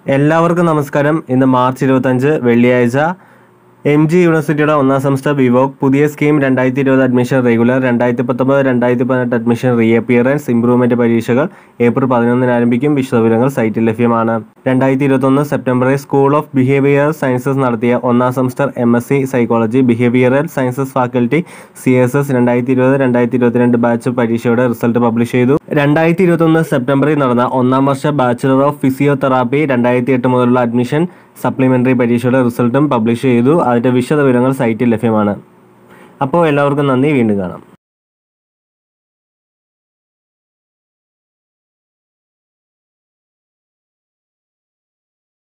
എല്ലാവർക്കും നമസ്കാരം ഇന്ന് മാർച്ച് ഇരുപത്തഞ്ച് വെള്ളിയാഴ്ച എം ജി യൂണിവേഴ്സിറ്റിയുടെ ഒന്നാം സെമസ്റ്റർ വിവോക് പുതിയ സ്കീം രണ്ടായിരത്തി ഇരുപത് അഡ്മിഷൻ റെഗുലർ രണ്ടായിരത്തി പത്തൊമ്പത് രണ്ടായിരത്തി പതിനെട്ട് അഡ്മിഷൻ റീഅപ്പിയറൻസ് ഇംപ്രൂവ്മെന്റ് പരീക്ഷകൾ ഏപ്രിൽ പതിനൊന്നിന് ആരംഭിക്കും വിശദവിവരങ്ങൾ സൈറ്റിൽ ലഭ്യമാണ് രണ്ടായിരത്തി ഇരുപത്തൊന്ന് സെപ്റ്റംബറിൽ സ്കൂൾ ഓഫ് ബിഹേവിയറൽ സയൻസസ് നടത്തിയ ഒന്നാം semester M S C psychology behavioural sciences faculty C S S രണ്ടായിരത്തി ഇരുപത് രണ്ടായിരത്തി ഇരുപത്തിരണ്ട് ബാച്ച് പരീക്ഷയുടെ റിസൾട്ട് പബ്ലിഷ് ചെയ്തു രണ്ടായിരത്തി ഇരുപത്തൊന്ന് സെപ്റ്റംബറിൽ നടന്ന ഒന്നാം വർഷ ബാച്ചിലർ ഓഫ് ഫിസിയോതെറാപ്പി രണ്ടായിരത്തി എട്ട് മുതലുള്ള അഡ്മിഷൻ സപ്ലിമെൻ്ററി പരീക്ഷയുടെ റിസൾട്ടും പബ്ലിഷ് ചെയ്തു അതിൻ്റെ വിശദവിവരങ്ങൾ സൈറ്റിൽ ലഭ്യമാണ് അപ്പോൾ എല്ലാവർക്കും നന്ദി വീണ്ടും കാണാം